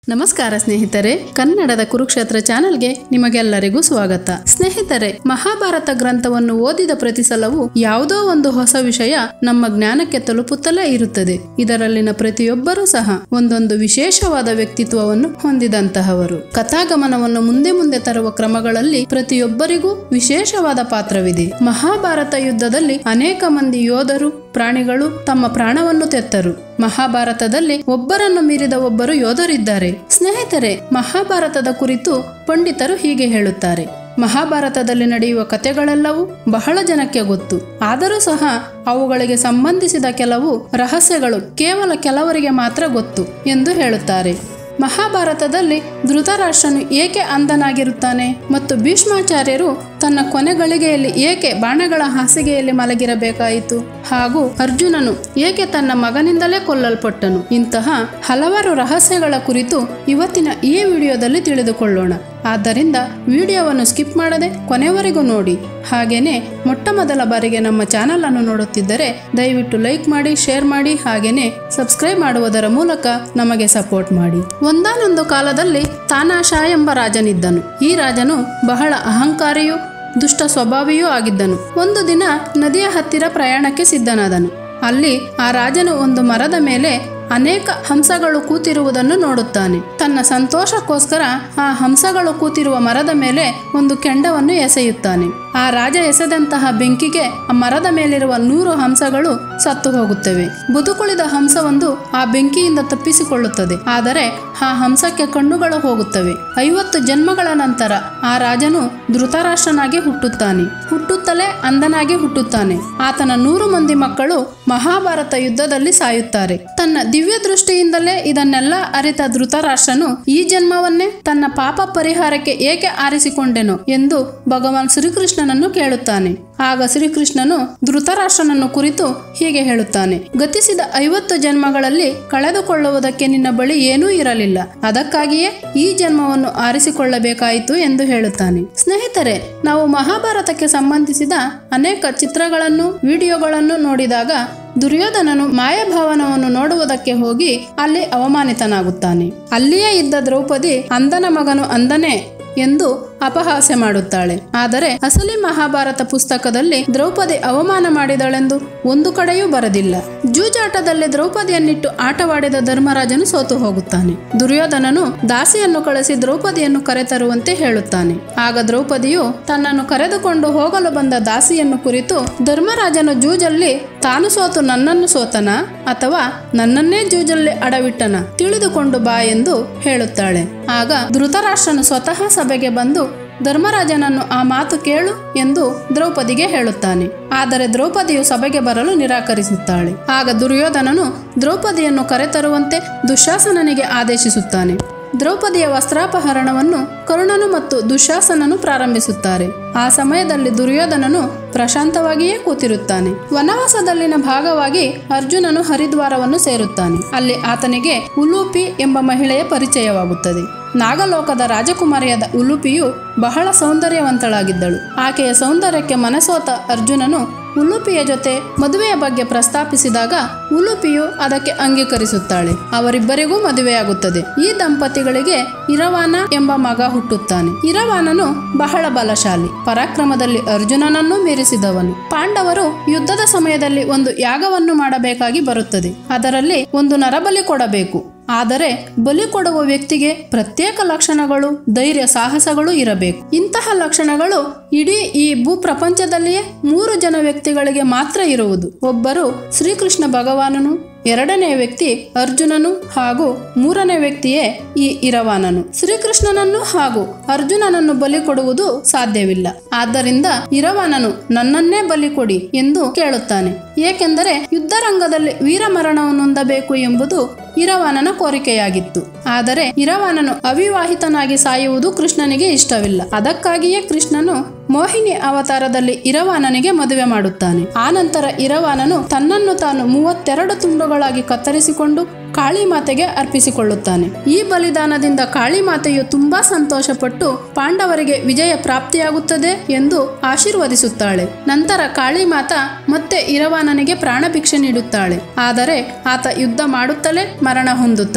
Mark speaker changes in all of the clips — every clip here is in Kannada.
Speaker 1: ನಮಸ್ಕಾರ ಸ್ನೇಹಿತರೆ ಕನ್ನಡದ ಕುರುಕ್ಷೇತ್ರ ಚಾನೆಲ್ಗೆ ನಿಮಗೆಲ್ಲರಿಗೂ ಸ್ವಾಗತ ಸ್ನೇಹಿತರೆ ಮಹಾಭಾರತ ಗ್ರಂಥವನ್ನು ಓದಿದ ಪ್ರತಿ ಸಲವೂ ಯಾವುದೋ ಒಂದು ಹೊಸ ವಿಷಯ ನಮ್ಮ ಜ್ಞಾನಕ್ಕೆ ತಲುಪುತ್ತಲೇ ಇರುತ್ತದೆ ಇದರಲ್ಲಿನ ಪ್ರತಿಯೊಬ್ಬರೂ ಸಹ ಒಂದೊಂದು ವಿಶೇಷವಾದ ವ್ಯಕ್ತಿತ್ವವನ್ನು ಹೊಂದಿದಂತಹವರು ಕಥಾಗಮನವನ್ನು ಮುಂದೆ ಮುಂದೆ ತರುವ ಕ್ರಮಗಳಲ್ಲಿ ಪ್ರತಿಯೊಬ್ಬರಿಗೂ ವಿಶೇಷವಾದ ಪಾತ್ರವಿದೆ ಮಹಾಭಾರತ ಯುದ್ಧದಲ್ಲಿ ಅನೇಕ ಮಂದಿ ಯೋಧರು ಪ್ರಾಣಿಗಳು ತಮ್ಮ ಪ್ರಾಣವನ್ನು ತೆತ್ತರು ಮಹಾಭಾರತದಲ್ಲಿ ಒಬ್ಬರನ್ನು ಮೀರಿದ ಒಬ್ಬರು ಯೋಧರಿದ್ದಾರೆ ಸ್ನೇಹಿತರೆ ಮಹಾಭಾರತದ ಕುರಿತು ಪಂಡಿತರು ಹೀಗೆ ಹೇಳುತ್ತಾರೆ ಮಹಾಭಾರತದಲ್ಲಿ ನಡೆಯುವ ಕಥೆಗಳೆಲ್ಲವೂ ಬಹಳ ಜನಕ್ಕೆ ಗೊತ್ತು ಆದರೂ ಸಹ ಅವುಗಳಿಗೆ ಸಂಬಂಧಿಸಿದ ಕೆಲವು ರಹಸ್ಯಗಳು ಕೇವಲ ಕೆಲವರಿಗೆ ಮಾತ್ರ ಗೊತ್ತು ಎಂದು ಹೇಳುತ್ತಾರೆ ಮಹಾಭಾರತದಲ್ಲಿ ಧೃತರಾಷ್ಟ್ರನು ಏಕೆ ಅಂಧನಾಗಿರುತ್ತಾನೆ ಮತ್ತು ಭೀಷ್ಮಾಚಾರ್ಯರು ತನ್ನ ಕೊನೆಗಳಿಗೆಯಲ್ಲಿ ಏಕೆ ಬಾಣಗಳ ಹಾಸಿಗೆಯಲ್ಲಿ ಮಲಗಿರಬೇಕಾಯಿತು ಹಾಗೂ ಅರ್ಜುನನು ಏಕೆ ತನ್ನ ಮಗನಿಂದಲೇ ಕೊಲ್ಲಲ್ಪಟ್ಟನು ಇಂತಹ ಹಲವಾರು ರಹಸ್ಯಗಳ ಕುರಿತು ಇವತ್ತಿನ ಈ ವಿಡಿಯೋದಲ್ಲಿ ತಿಳಿದುಕೊಳ್ಳೋಣ ಆದ್ದರಿಂದ ವಿಡಿಯೋವನ್ನು ಸ್ಕಿಪ್ ಮಾಡದೆ ಕೊನೆವರೆಗೂ ನೋಡಿ ಹಾಗೇನೆ ಮೊಟ್ಟ ಮೊದಲ ಬಾರಿಗೆ ನಮ್ಮ ಚಾನಲ್ ಅನ್ನು ನೋಡುತ್ತಿದ್ದರೆ ದಯವಿಟ್ಟು ಲೈಕ್ ಮಾಡಿ ಶೇರ್ ಮಾಡಿ ಹಾಗೇನೆ ಸಬ್ಸ್ಕ್ರೈಬ್ ಮಾಡುವುದರ ಮೂಲಕ ನಮಗೆ ಸಪೋರ್ಟ್ ಮಾಡಿ ಒಂದಾನೊಂದು ಕಾಲದಲ್ಲಿ ತಾನಾಶ ಎಂಬ ರಾಜನಿದ್ದನು ಈ ರಾಜನು ಬಹಳ ಅಹಂಕಾರಿಯೂ ದುಷ್ಟ ಸ್ವಭಾವಿಯೂ ಆಗಿದ್ದನು ಒಂದು ದಿನ ನದಿಯ ಹತ್ತಿರ ಪ್ರಯಾಣಕ್ಕೆ ಸಿದ್ಧನಾದನು ಅಲ್ಲಿ ಆ ರಾಜನು ಒಂದು ಮರದ ಮೇಲೆ ಅನೇಕ ಹಂಸಗಳು ಕೂತಿರುವುದನ್ನು ನೋಡುತ್ತಾನೆ ತನ್ನ ಸಂತೋಷಕ್ಕೋಸ್ಕರ ಆ ಹಂಸಗಳು ಕೂತಿರುವ ಮರದ ಮೇಲೆ ಒಂದು ಕೆಂಡವನ್ನು ಎಸೆಯುತ್ತಾನೆ ಆ ರಾಜ ಎಸೆದಂತಹ ಬೆಂಕಿಗೆ ಆ ಮರದ ಮೇಲಿರುವ ನೂರು ಹಂಸಗಳು ಸತ್ತು ಹೋಗುತ್ತವೆ ಬದುಕುಳಿದ ಹಂಸವೊಂದು ಆ ಬೆಂಕಿಯಿಂದ ತಪ್ಪಿಸಿಕೊಳ್ಳುತ್ತದೆ ಆದರೆ ಆ ಹಂಸಕ್ಕೆ ಕಣ್ಣುಗಳು ಹೋಗುತ್ತವೆ ಐವತ್ತು ಜನ್ಮಗಳ ನಂತರ ಆ ರಾಜನು ಧೃತರಾಷ್ಟ್ರನಾಗಿ ಹುಟ್ಟುತ್ತಾನೆ ಹುಟ್ಟುತ್ತಲೇ ಅಂಧನಾಗಿ ಹುಟ್ಟುತ್ತಾನೆ ಆತನ ನೂರು ಮಂದಿ ಮಕ್ಕಳು ಮಹಾಭಾರತ ಯುದ್ಧದಲ್ಲಿ ಸಾಯುತ್ತಾರೆ ತನ್ನ ದಿವ್ಯ ದೃಷ್ಟಿಯಿಂದಲೇ ಇದನ್ನೆಲ್ಲ ಅರಿತ ಧೃತರಾಷ್ಟ್ರನು ಈ ಜನ್ಮವನ್ನೇ ತನ್ನ ಪಾಪ ಪರಿಹಾರಕ್ಕೆ ಏಕೆ ಆರಿಸಿಕೊಂಡೆನು ಎಂದು ಭಗವಾನ್ ಶ್ರೀಕೃಷ್ಣನನ್ನು ಕೇಳುತ್ತಾನೆ ಆಗ ಶ್ರೀಕೃಷ್ಣನು ಧೃತರಾಷ್ಟ್ರನನ್ನು ಕುರಿತು ಹೀಗೆ ಹೇಳುತ್ತಾನೆ ಗತಿಸಿದ ಐವತ್ತು ಜನ್ಮಗಳಲ್ಲಿ ಕಳೆದುಕೊಳ್ಳುವುದಕ್ಕೆ ನಿನ್ನ ಬಳಿ ಏನೂ ಇರಲಿಲ್ಲ ಅದಕ್ಕಾಗಿಯೇ ಈ ಜನ್ಮವನ್ನು ಆರಿಸಿಕೊಳ್ಳಬೇಕಾಯಿತು ಎಂದು ಹೇಳುತ್ತಾನೆ ಸ್ನೇಹಿತರೆ ನಾವು ಮಹಾಭಾರತಕ್ಕೆ ಸಂಬಂಧಿಸಿದ ಅನೇಕ ಚಿತ್ರಗಳನ್ನು ವಿಡಿಯೋಗಳನ್ನು ನೋಡಿದಾಗ ದುರ್ಯೋಧನನು ಮಾಯಭಾವನವನ್ನು ನೋಡುವುದಕ್ಕೆ ಹೋಗಿ ಅಲ್ಲಿ ಅವಮಾನಿತನಾಗುತ್ತಾನೆ ಅಲ್ಲಿಯೇ ಇದ್ದ ದ್ರೌಪದಿ ಅಂದನ ಮಗನು ಅಂದನೇ ಎಂದು ಅಪಹಾಸ್ಯ ಮಾಡುತ್ತಾಳೆ ಆದರೆ ಅಸಲಿ ಮಹಾಭಾರತ ಪುಸ್ತಕದಲ್ಲಿ ದ್ರೌಪದಿ ಅವಮಾನ ಮಾಡಿದಳೆಂದು ಒಂದು ಕಡೆಯೂ ಬರದಿಲ್ಲ ಜೂಜಾಟದಲ್ಲಿ ದ್ರೌಪದಿಯನ್ನಿಟ್ಟು ಆಟವಾಡಿದ ಧರ್ಮರಾಜನು ಸೋತು ಹೋಗುತ್ತಾನೆ ದುರ್ಯೋಧನನು ದಾಸಿಯನ್ನು ಕಳಿಸಿ ದ್ರೌಪದಿಯನ್ನು ಕರೆತರುವಂತೆ ಹೇಳುತ್ತಾನೆ ಆಗ ದ್ರೌಪದಿಯು ತನ್ನನ್ನು ಕರೆದುಕೊಂಡು ಹೋಗಲು ಬಂದ ದಾಸಿಯನ್ನು ಕುರಿತು ಧರ್ಮರಾಜನು ಜೂಜಲ್ಲಿ ತಾನು ಸೋತು ನನ್ನನ್ನು ಸೋತನ ಅಥವಾ ನನ್ನನ್ನೇ ಜೂಜಲ್ಲಿ ಅಡವಿಟ್ಟನ ತಿಳಿದುಕೊಂಡು ಬಾ ಎಂದು ಹೇಳುತ್ತಾಳೆ ಆಗ ಧೃತರಾಷ್ಟ್ರನು ಸ್ವತಃ ಸಭೆಗೆ ಬಂದು ಧರ್ಮರಾಜನನ್ನು ಆ ಮಾತು ಕೇಳು ಎಂದು ದ್ರೌಪದಿಗೆ ಹೇಳುತ್ತಾನೆ ಆದರೆ ದ್ರೌಪದಿಯು ಸಭೆಗೆ ಬರಲು ನಿರಾಕರಿಸುತ್ತಾಳೆ ಆಗ ದುರ್ಯೋಧನನು ದ್ರೌಪದಿಯನ್ನು ಕರೆತರುವಂತೆ ದುಶಾಸನನಿಗೆ ಆದೇಶಿಸುತ್ತಾನೆ ದ್ರೌಪದಿಯ ವಸ್ತ್ರಾಪಹರಣವನ್ನು ಕರುಣನು ಮತ್ತು ದುಶಾಸನನು ಪ್ರಾರಂಭಿಸುತ್ತಾರೆ ಆ ಸಮಯದಲ್ಲಿ ದುರ್ಯೋಧನನು ಪ್ರಶಾಂತವಾಗಿಯೇ ಕೂತಿರುತ್ತಾನೆ ವನವಾಸದಲ್ಲಿನ ಭಾಗವಾಗಿ ಅರ್ಜುನನು ಹರಿದ್ವಾರವನ್ನು ಸೇರುತ್ತಾನೆ ಅಲ್ಲಿ ಆತನಿಗೆ ಉಲೂಪಿ ಎಂಬ ಮಹಿಳೆಯ ಪರಿಚಯವಾಗುತ್ತದೆ ನಾಗಲೋಕದ ರಾಜಕುಮಾರಿಯಾದ ಉಲುಪಿಯು ಬಹಳ ಸೌಂದರ್ಯವಂತಳಾಗಿದ್ದಳು ಆಕೆಯ ಸೌಂದರ್ಯಕ್ಕೆ ಮನಸೋತ ಅರ್ಜುನನು ಉಲುಪಿಯ ಜೊತೆ ಮದುವೆಯ ಬಗ್ಗೆ ಪ್ರಸ್ತಾಪಿಸಿದಾಗ ಉಲುಪಿಯು ಅದಕ್ಕೆ ಅಂಗೀಕರಿಸುತ್ತಾಳೆ ಅವರಿಬ್ಬರಿಗೂ ಮದುವೆಯಾಗುತ್ತದೆ ಈ ದಂಪತಿಗಳಿಗೆ ಇರವಾನ ಎಂಬ ಮಗ ಹುಟ್ಟುತ್ತಾನೆ ಇರವಾನನು ಬಹಳ ಬಲಶಾಲಿ ಪರಾಕ್ರಮದಲ್ಲಿ ಅರ್ಜುನನನ್ನು ಮೀರಿಸಿದವನು ಪಾಂಡವರು ಯುದ್ಧದ ಸಮಯದಲ್ಲಿ ಒಂದು ಯಾಗವನ್ನು ಮಾಡಬೇಕಾಗಿ ಬರುತ್ತದೆ ಅದರಲ್ಲಿ ಒಂದು ನರಬಲಿ ಕೊಡಬೇಕು ಆದರೆ ಬಲಿ ಕೊಡುವ ವ್ಯಕ್ತಿಗೆ ಪ್ರತ್ಯೇಕ ಲಕ್ಷಣಗಳು ಧೈರ್ಯ ಸಾಹಸಗಳು ಇರಬೇಕು ಇಂತಹ ಲಕ್ಷಣಗಳು ಇಡೀ ಈ ಭೂ ಪ್ರಪಂಚದಲ್ಲಿಯೇ ಮೂರು ಜನ ವ್ಯಕ್ತಿಗಳಿಗೆ ಮಾತ್ರ ಇರುವುದು ಒಬ್ಬರು ಶ್ರೀಕೃಷ್ಣ ಭಗವಾನನು ಎರಡನೇ ವ್ಯಕ್ತಿ ಅರ್ಜುನನು ಹಾಗೂ ಮೂರನೇ ವ್ಯಕ್ತಿಯೇ ಈ ಇರವಾನನು ಶ್ರೀಕೃಷ್ಣನನ್ನು ಹಾಗೂ ಅರ್ಜುನನನ್ನು ಬಲಿ ಕೊಡುವುದು ಸಾಧ್ಯವಿಲ್ಲ ಆದ್ದರಿಂದ ಇರವಾನನು ನನ್ನನ್ನೇ ಬಲಿ ಕೊಡಿ ಎಂದು ಕೇಳುತ್ತಾನೆ ಏಕೆಂದರೆ ಯುದ್ಧರಂಗದಲ್ಲಿ ವೀರಮರಣವನ್ನು ಹೊಂದಬೇಕು ಎಂಬುದು ಇರವಾನನ ಕೋರಿಕೆಯಾಗಿತ್ತು ಆದರೆ ಇರವಾನನು ಅವಿವಾಹಿತನಾಗಿ ಸಾಯುವುದು ಕೃಷ್ಣನಿಗೆ ಇಷ್ಟವಿಲ್ಲ ಅದಕ್ಕಾಗಿಯೇ ಕೃಷ್ಣನು ಮೋಹಿನಿ ಅವತಾರದಲ್ಲಿ ಇರವಾನನಿಗೆ ಮದುವೆ ಮಾಡುತ್ತಾನೆ ಆನಂತರ ಇರವಾನನು ತನ್ನನ್ನು ತಾನು ಮೂವತ್ತೆರಡು ತುಂಡುಗಳಾಗಿ ಕತ್ತರಿಸಿಕೊಂಡು ಕಾಳಿಮಾತೆಗೆ ಅರ್ಪಿಸಿಕೊಳ್ಳುತ್ತಾನೆ ಈ ಬಲಿದಾನದಿಂದ ಕಾಳಿಮಾತೆಯು ತುಂಬಾ ಸಂತೋಷಪಟ್ಟು ಪಾಂಡವರಿಗೆ ವಿಜಯ ಪ್ರಾಪ್ತಿಯಾಗುತ್ತದೆ ಎಂದು ಆಶೀರ್ವದಿಸುತ್ತಾಳೆ ನಂತರ ಕಾಳಿಮಾತಾ ಮತ್ತೆ ಇರವಾನನಿಗೆ ಪ್ರಾಣ ಭಿಕ್ಷೆ ನೀಡುತ್ತಾಳೆ ಆದರೆ ಆತ ಯುದ್ಧ ಮಾಡುತ್ತಲೇ ಮರಣ ಹೊಂದುತ್ತಾನೆ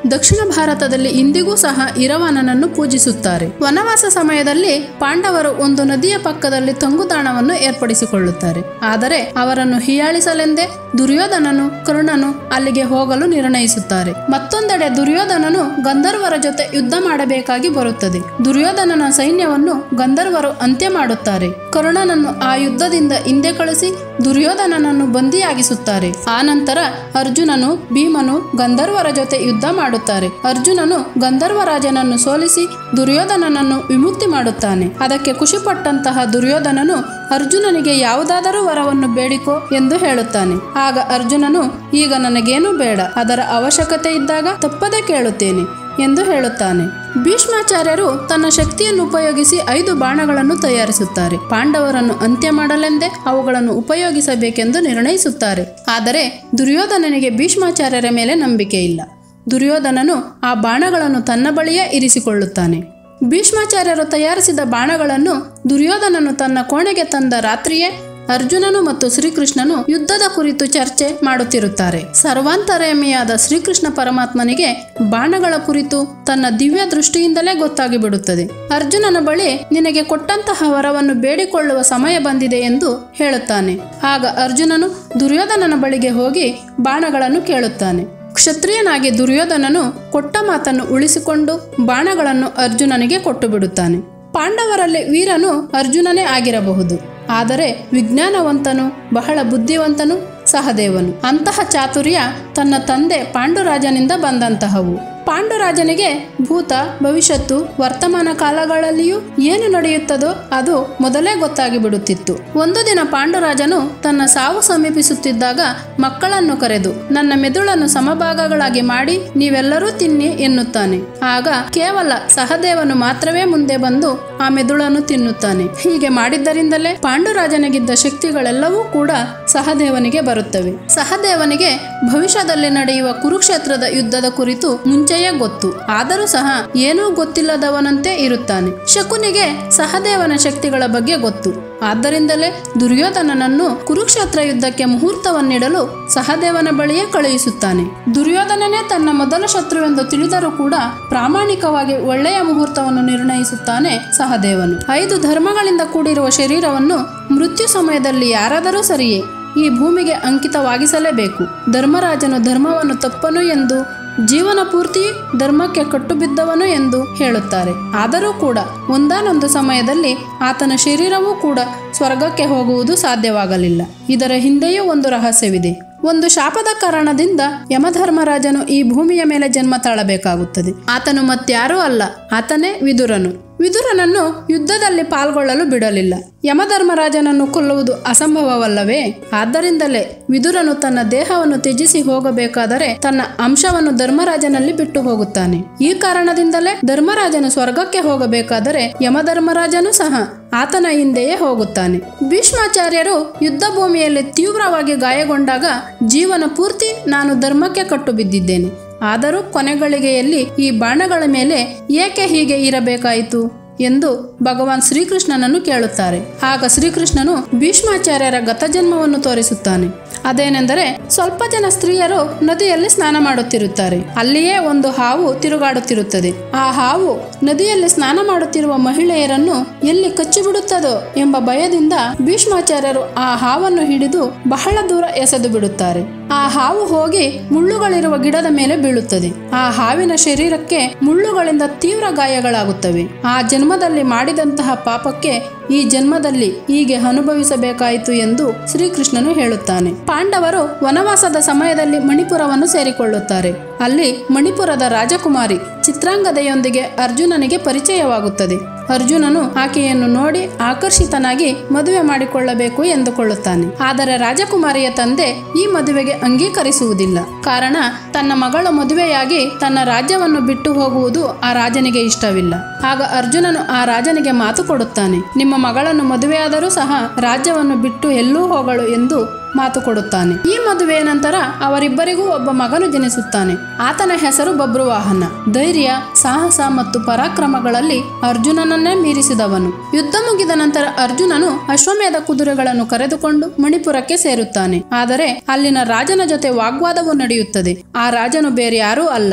Speaker 1: ದಕ್ಷಿಣ ಭಾರತದಲ್ಲಿ ಇಂದಿಗೂ ಸಹ ಇರವನನನ್ನು ಪೂಜಿಸುತ್ತಾರೆ ವನವಾಸ ಸಮಯದಲ್ಲಿ ಪಾಂಡವರು ಒಂದು ನದಿಯ ಪಕ್ಕದಲ್ಲಿ ತಂಗುದಾಣವನ್ನು ಏರ್ಪಡಿಸಿಕೊಳ್ಳುತ್ತಾರೆ ಆದರೆ ಅವರನ್ನು ಹೀಯಾಳಿಸಲೆಂದೇ ದುರ್ಯೋಧನನು ಕರ್ಣನು ಅಲ್ಲಿಗೆ ಹೋಗಲು ನಿರ್ಣಯಿಸುತ್ತಾರೆ ಮತ್ತೊಂದೆಡೆ ದುರ್ಯೋಧನನು ಗಂಧರ್ವರ ಜೊತೆ ಯುದ್ಧ ಮಾಡಬೇಕಾಗಿ ಬರುತ್ತದೆ ದುರ್ಯೋಧನನ ಸೈನ್ಯವನ್ನು ಗಂಧರ್ವರು ಅಂತ್ಯ ಮಾಡುತ್ತಾರೆ ಕರ್ಣನನ್ನು ಆ ಯುದ್ಧದಿಂದ ಹಿಂದೆ ಕಳಿಸಿ ದುರ್ಯೋಧನನನ್ನು ಬಂದಿಯಾಗಿಸುತ್ತಾರೆ ಆ ನಂತರ ಅರ್ಜುನನು ಭೀಮನು ಗಂಧರ್ವರ ಜೊತೆ ಯುದ್ಧ ಮಾಡುತ್ತಾರೆ ಅರ್ಜುನನು ಗಂಧರ್ವರಾಜನನ್ನು ಸೋಲಿಸಿ ದುರ್ಯೋಧನನನ್ನು ವಿಮುಕ್ತಿ ಮಾಡುತ್ತಾನೆ ಅದಕ್ಕೆ ಖುಷಿಪಟ್ಟಂತಹ ದುರ್ಯೋಧನನು ಅರ್ಜುನನಿಗೆ ಯಾವುದಾದರೂ ವರವನ್ನು ಬೇಡಿಕೋ ಎಂದು ಹೇಳುತ್ತಾನೆ ಆಗ ಅರ್ಜುನನು ಈಗ ನನಗೇನೂ ಬೇಡ ಅದರ ಅವಶ್ಯಕತೆ ಇದ್ದಾಗ ತಪ್ಪದೆ ಕೇಳುತ್ತೇನೆ ಎಂದು ಹೇಳುತ್ತಾನೆ ಭೀಷ್ಮಾಚಾರ್ಯರು ತನ್ನ ಶಕ್ತಿಯನ್ನು ಉಪಯೋಗಿಸಿ ಐದು ಬಾಣಗಳನ್ನು ತಯಾರಿಸುತ್ತಾರೆ ಪಾಂಡವರನ್ನು ಅಂತ್ಯ ಮಾಡಲೆಂದೇ ಅವುಗಳನ್ನು ಉಪಯೋಗಿಸಬೇಕೆಂದು ನಿರ್ಣಯಿಸುತ್ತಾರೆ ಆದರೆ ದುರ್ಯೋಧನನಿಗೆ ಭೀಷ್ಮಾಚಾರ್ಯರ ಮೇಲೆ ನಂಬಿಕೆ ಇಲ್ಲ ದುರ್ಯೋಧನನು ಆ ಬಾಣಗಳನ್ನು ತನ್ನ ಬಳಿಯೇ ಇರಿಸಿಕೊಳ್ಳುತ್ತಾನೆ ಭೀಷ್ಮಾಚಾರ್ಯರು ತಯಾರಿಸಿದ ಬಾಣಗಳನ್ನು ದುರ್ಯೋಧನನು ತನ್ನ ಕೋಣೆಗೆ ತಂದ ರಾತ್ರಿಯೇ ಅರ್ಜುನನು ಮತ್ತು ಶ್ರೀಕೃಷ್ಣನು ಯುದ್ಧದ ಕುರಿತು ಚರ್ಚೆ ಮಾಡುತ್ತಿರುತ್ತಾರೆ ಸರ್ವಾಂತರ್ಯಾಮಿಯಾದ ಶ್ರೀಕೃಷ್ಣ ಪರಮಾತ್ಮನಿಗೆ ಬಾಣಗಳ ಕುರಿತು ತನ್ನ ದಿವ್ಯ ದೃಷ್ಟಿಯಿಂದಲೇ ಗೊತ್ತಾಗಿ ಬಿಡುತ್ತದೆ ಅರ್ಜುನನ ಬಳಿ ನಿನಗೆ ಕೊಟ್ಟಂತಹ ವರವನ್ನು ಬೇಡಿಕೊಳ್ಳುವ ಸಮಯ ಬಂದಿದೆ ಎಂದು ಹೇಳುತ್ತಾನೆ ಆಗ ಅರ್ಜುನನು ದುರ್ಯೋಧನನ ಬಳಿಗೆ ಹೋಗಿ ಬಾಣಗಳನ್ನು ಕೇಳುತ್ತಾನೆ ಕ್ಷತ್ರಿಯನಾಗಿ ದುರ್ಯೋಧನನು ಕೊಟ್ಟ ಮಾತನ್ನು ಉಳಿಸಿಕೊಂಡು ಬಾಣಗಳನ್ನು ಅರ್ಜುನನಿಗೆ ಕೊಟ್ಟು ಬಿಡುತ್ತಾನೆ ಪಾಂಡವರಲ್ಲಿ ವೀರನು ಅರ್ಜುನನೇ ಆಗಿರಬಹುದು ಆದರೆ ವಿಜ್ಞಾನವಂತನು ಬಹಳ ಬುದ್ಧಿವಂತನು ಸಹದೇವನು ಅಂತಹ ಚಾತುರ್ಯ ತನ್ನ ತಂದೆ ಪಾಂಡುರಾಜನಿಂದ ಬಂದಂತಹವು ಪಾಂಡುರಾಜನಿಗೆ ಭೂತ ಭವಿಷ್ಯತ್ತು ವರ್ತಮಾನ ಕಾಲಗಳಲ್ಲಿಯೂ ಏನು ನಡೆಯುತ್ತದೋ ಅದು ಮೊದಲೇ ಗೊತ್ತಾಗಿ ಬಿಡುತ್ತಿತ್ತು ಒಂದು ದಿನ ಪಾಂಡುರಾಜನು ತನ್ನ ಸಾವು ಸಮೀಪಿಸುತ್ತಿದ್ದಾಗ ಮಕ್ಕಳನ್ನು ಕರೆದು ನನ್ನ ಮೆದುಳನ್ನು ಸಮಭಾಗಗಳಾಗಿ ಮಾಡಿ ನೀವೆಲ್ಲರೂ ತಿನ್ನಿ ಎನ್ನುತ್ತಾನೆ ಆಗ ಕೇವಲ ಸಹದೇವನು ಮಾತ್ರವೇ ಮುಂದೆ ಬಂದು ಆ ಮೆದುಳನ್ನು ತಿನ್ನುತ್ತಾನೆ ಹೀಗೆ ಮಾಡಿದ್ದರಿಂದಲೇ ಪಾಂಡುರಾಜನಿಗಿದ್ದ ಶಕ್ತಿಗಳೆಲ್ಲವೂ ಕೂಡ ಸಹದೇವನಿಗೆ ಬರುತ್ತವೆ ಸಹದೇವನಿಗೆ ಭವಿಷ್ಯದಲ್ಲಿ ನಡೆಯುವ ಕುರುಕ್ಷೇತ್ರದ ಯುದ್ಧದ ಕುರಿತು ಮುಂಚೆಯೇ ಗೊತ್ತು ಆದರೂ ಸಹ ಏನೂ ಗೊತ್ತಿಲ್ಲದವನಂತೆ ಇರುತ್ತಾನೆ ಶಕುನಿಗೆ ಸಹದೇವನ ಶಕ್ತಿಗಳ ಬಗ್ಗೆ ಗೊತ್ತು ಆದ್ದರಿಂದಲೇ ದುರ್ಯೋಧನನನ್ನು ಕುರುಕ್ಷೇತ್ರ ಯುದ್ಧಕ್ಕೆ ಮುಹೂರ್ತವನ್ನಿಡಲು ಸಹದೇವನ ಬಳಿಯೇ ಕಳುಹಿಸುತ್ತಾನೆ ದುರ್ಯೋಧನನೇ ತನ್ನ ಮೊದಲ ಶತ್ರುವೆಂದು ತಿಳಿದರೂ ಕೂಡ ಪ್ರಾಮಾಣಿಕವಾಗಿ ಒಳ್ಳೆಯ ಮುಹೂರ್ತವನ್ನು ನಿರ್ಣಯಿಸುತ್ತಾನೆ ಸಹದೇವನು ಐದು ಧರ್ಮಗಳಿಂದ ಕೂಡಿರುವ ಶರೀರವನ್ನು ಮೃತ್ಯು ಸಮಯದಲ್ಲಿ ಯಾರಾದರೂ ಸರಿಯೇ ಈ ಭೂಮಿಗೆ ಅಂಕಿತವಾಗಿಸಲೇಬೇಕು ಧರ್ಮರಾಜನು ಧರ್ಮವನ್ನು ತಪ್ಪನು ಎಂದು ಜೀವನ ಪೂರ್ತಿ ಧರ್ಮಕ್ಕೆ ಕಟ್ಟುಬಿದ್ದವನು ಎಂದು ಹೇಳುತ್ತಾರೆ ಆದರೂ ಕೂಡ ಒಂದಾನೊಂದು ಸಮಯದಲ್ಲಿ ಆತನ ಶರೀರವೂ ಕೂಡ ಸ್ವರ್ಗಕ್ಕೆ ಹೋಗುವುದು ಸಾಧ್ಯವಾಗಲಿಲ್ಲ ಇದರ ಹಿಂದೆಯೂ ಒಂದು ರಹಸ್ಯವಿದೆ ಒಂದು ಶಾಪದ ಕಾರಣದಿಂದ ಯಮಧರ್ಮರಾಜನು ಈ ಭೂಮಿಯ ಮೇಲೆ ಜನ್ಮ ತಾಳಬೇಕಾಗುತ್ತದೆ ಆತನು ಮತ್ಯಾರೂ ಅಲ್ಲ ಆತನೇ ವಿದುರನು ವಿದುರನನ್ನು ಯುದ್ಧದಲ್ಲಿ ಪಾಲ್ಗೊಳ್ಳಲು ಬಿಡಲಿಲ್ಲ ಯಮಧರ್ಮರಾಜನನ್ನು ಕೊಲ್ಲುವುದು ಅಸಂಭವವಲ್ಲವೇ ಆದ್ದರಿಂದಲೇ ವಿದುರನು ತನ್ನ ದೇಹವನ್ನು ತ್ಯಜಿಸಿ ಹೋಗಬೇಕಾದರೆ ತನ್ನ ಅಂಶವನ್ನು ಧರ್ಮರಾಜನಲ್ಲಿ ಬಿಟ್ಟು ಹೋಗುತ್ತಾನೆ ಈ ಕಾರಣದಿಂದಲೇ ಧರ್ಮರಾಜನು ಸ್ವರ್ಗಕ್ಕೆ ಹೋಗಬೇಕಾದರೆ ಯಮಧರ್ಮರಾಜನು ಸಹ ಆತನ ಹಿಂದೆಯೇ ಹೋಗುತ್ತಾನೆ ಭೀಷ್ಮಾಚಾರ್ಯರು ಯುದ್ಧ ಭೂಮಿಯಲ್ಲಿ ತೀವ್ರವಾಗಿ ಗಾಯಗೊಂಡಾಗ ಜೀವನ ಪೂರ್ತಿ ನಾನು ಧರ್ಮಕ್ಕೆ ಕಟ್ಟು ಬಿದ್ದಿದ್ದೇನೆ ಆದರೂ ಕೊನೆಗಳಿಗೆಯಲ್ಲಿ ಈ ಬಾಣಗಳ ಮೇಲೆ ಏಕೆ ಹೀಗೆ ಇರಬೇಕಾಯಿತು ಎಂದು ಭಗವಾನ್ ಶ್ರೀಕೃಷ್ಣನನ್ನು ಕೇಳುತ್ತಾರೆ ಆಗ ಶ್ರೀಕೃಷ್ಣನು ಭೀಷ್ಮಾಚಾರ್ಯರ ಗತಜನ್ಮವನ್ನು ತೋರಿಸುತ್ತಾನೆ ಅದೇನೆಂದರೆ ಸ್ವಲ್ಪ ಜನ ಸ್ತ್ರೀಯರು ನದಿಯಲ್ಲಿ ಸ್ನಾನ ಮಾಡುತ್ತಿರುತ್ತಾರೆ ಅಲ್ಲಿಯೇ ಒಂದು ಹಾವು ತಿರುಗಾಡುತ್ತಿರುತ್ತದೆ ಆ ಹಾವು ನದಿಯಲ್ಲಿ ಸ್ನಾನ ಮಾಡುತ್ತಿರುವ ಮಹಿಳೆಯರನ್ನು ಎಲ್ಲಿ ಕಚ್ಚಿಬಿಡುತ್ತದೋ ಎಂಬ ಭಯದಿಂದ ಭೀಷ್ಮಾಚಾರ್ಯರು ಆ ಹಾವನ್ನು ಹಿಡಿದು ಬಹಳ ದೂರ ಎಸೆದು ಬಿಡುತ್ತಾರೆ ಆ ಹಾವು ಹೋಗಿ ಮುಳ್ಳುಗಳಿರುವ ಗಿಡದ ಮೇಲೆ ಬೀಳುತ್ತದೆ ಆ ಹಾವಿನ ಶರೀರಕ್ಕೆ ಮುಳ್ಳುಗಳಿಂದ ತೀವ್ರ ಗಾಯಗಳಾಗುತ್ತವೆ ಆ ಜನ್ಮದಲ್ಲಿ ಮಾಡಿದಂತಹ ಪಾಪಕ್ಕೆ ಈ ಜನ್ಮದಲ್ಲಿ ಹೀಗೆ ಅನುಭವಿಸಬೇಕಾಯಿತು ಎಂದು ಶ್ರೀಕೃಷ್ಣನು ಹೇಳುತ್ತಾನೆ ಪಾಂಡವರು ವನವಾಸದ ಸಮಯದಲ್ಲಿ ಮಣಿಪುರವನ್ನು ಸೇರಿಕೊಳ್ಳುತ್ತಾರೆ ಅಲ್ಲಿ ಮಣಿಪುರದ ರಾಜಕುಮಾರಿ ಚಿತ್ರಾಂಗದೆಯೊಂದಿಗೆ ಅರ್ಜುನನಿಗೆ ಪರಿಚಯವಾಗುತ್ತದೆ ಅರ್ಜುನನು ಆಕೆಯನ್ನು ನೋಡಿ ಆಕರ್ಷಿತನಾಗಿ ಮದುವೆ ಮಾಡಿಕೊಳ್ಳಬೇಕು ಎಂದುಕೊಳ್ಳುತ್ತಾನೆ ಆದರೆ ರಾಜಕುಮಾರಿಯ ತಂದೆ ಈ ಮದುವೆಗೆ ಅಂಗೀಕರಿಸುವುದಿಲ್ಲ ಕಾರಣ ತನ್ನ ಮಗಳು ಮದುವೆಯಾಗಿ ತನ್ನ ರಾಜ್ಯವನ್ನು ಬಿಟ್ಟು ಹೋಗುವುದು ಆ ರಾಜನಿಗೆ ಇಷ್ಟವಿಲ್ಲ ಆಗ ಅರ್ಜುನನು ಆ ರಾಜನಿಗೆ ಮಾತು ಕೊಡುತ್ತಾನೆ ನಿಮ್ಮ ಮಗಳನ್ನು ಮದುವೆಯಾದರೂ ಸಹ ರಾಜ್ಯವನ್ನು ಬಿಟ್ಟು ಎಲ್ಲೂ ಹೋಗಳು ಎಂದು ಮಾತು ಕೊಡುತ್ತಾನೆ ಈ ಮದುವೆಯ ನಂತರ ಅವರಿಬ್ಬರಿಗೂ ಒಬ್ಬ ಮಗನು ಜನಿಸುತ್ತಾನೆ ಆತನ ಹೆಸರು ಬಬ್ರುವಾಹನ ಧೈರ್ಯ ಸಾಹಸ ಮತ್ತು ಪರಾಕ್ರಮಗಳಲ್ಲಿ ಅರ್ಜುನನನ್ನೇ ಮೀರಿಸಿದವನು ಯುದ್ಧ ಮುಗಿದ ನಂತರ ಅರ್ಜುನನು ಅಶ್ವಮೇಧ ಕುದುರೆಗಳನ್ನು ಕರೆದುಕೊಂಡು ಮಣಿಪುರಕ್ಕೆ ಸೇರುತ್ತಾನೆ ಆದರೆ ಅಲ್ಲಿನ ರಾಜನ ಜೊತೆ ವಾಗ್ವಾದವು ನಡೆಯುತ್ತದೆ ಆ ರಾಜನು ಬೇರೆ ಯಾರೂ ಅಲ್ಲ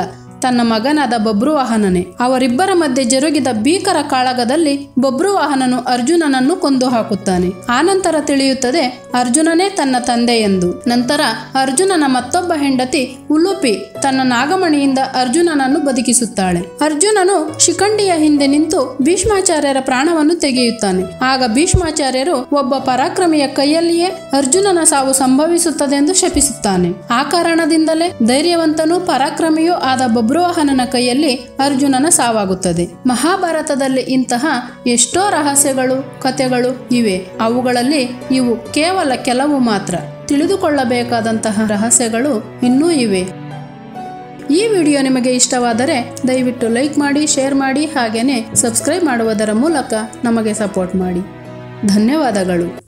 Speaker 1: ತನ್ನ ಮಗನಾದ ಬಬ್ರುವಾಹನನೇ ಅವರಿಬ್ಬರ ಮಧ್ಯೆ ಜರುಗಿದ ಭೀಕರ ಕಾಳಗದಲ್ಲಿ ಬಬ್ರುವಾಹನನು ಅರ್ಜುನನನ್ನು ಕೊಂದು ಹಾಕುತ್ತಾನೆ ಆನಂತರ ತಿಳಿಯುತ್ತದೆ ಅರ್ಜುನನೇ ತನ್ನ ತಂದೆ ಎಂದು ನಂತರ ಅರ್ಜುನನ ಮತ್ತೊಬ್ಬ ಹೆಂಡತಿ ಉಲುಪಿ ತನ್ನ ನಾಗಮಣಿಯಿಂದ ಅರ್ಜುನನನ್ನು ಬದುಕಿಸುತ್ತಾಳೆ ಅರ್ಜುನನು ಶಿಖಂಡಿಯ ಹಿಂದೆ ನಿಂತು ಭೀಷ್ಮಾಚಾರ್ಯರ ಪ್ರಾಣವನ್ನು ತೆಗೆಯುತ್ತಾನೆ ಆಗ ಭೀಷ್ಮಾಚಾರ್ಯರು ಒಬ್ಬ ಪರಾಕ್ರಮಿಯ ಕೈಯಲ್ಲಿಯೇ ಅರ್ಜುನನ ಸಾವು ಸಂಭವಿಸುತ್ತದೆಂದು ಶಪಿಸುತ್ತಾನೆ ಆ ಕಾರಣದಿಂದಲೇ ಧೈರ್ಯವಂತನೂ ಪರಾಕ್ರಮಿಯೂ ಆದ ಬಬ್ರುವಾಹನನ ಕೈಯಲ್ಲಿ ಅರ್ಜುನನ ಸಾವಾಗುತ್ತದೆ ಮಹಾಭಾರತದಲ್ಲಿ ಇಂತಹ ಎಷ್ಟೋ ರಹಸ್ಯಗಳು ಕಥೆಗಳು ಇವೆ ಅವುಗಳಲ್ಲಿ ಇವು ಕೇವಲ ಕೆಲವು ಮಾತ್ರ ತಿಳಿದುಕೊಳ್ಳಬೇಕಾದಂತಹ ರಹಸ್ಯಗಳು ಇನ್ನೂ ಇವೆ ಈ ವಿಡಿಯೋ ನಿಮಗೆ ಇಷ್ಟವಾದರೆ ದಯವಿಟ್ಟು ಲೈಕ್ ಮಾಡಿ ಶೇರ್ ಮಾಡಿ ಹಾಗೆಯೇ ಸಬ್ಸ್ಕ್ರೈಬ್ ಮಾಡುವುದರ ಮೂಲಕ ನಮಗೆ ಸಪೋರ್ಟ್ ಮಾಡಿ ಧನ್ಯವಾದಗಳು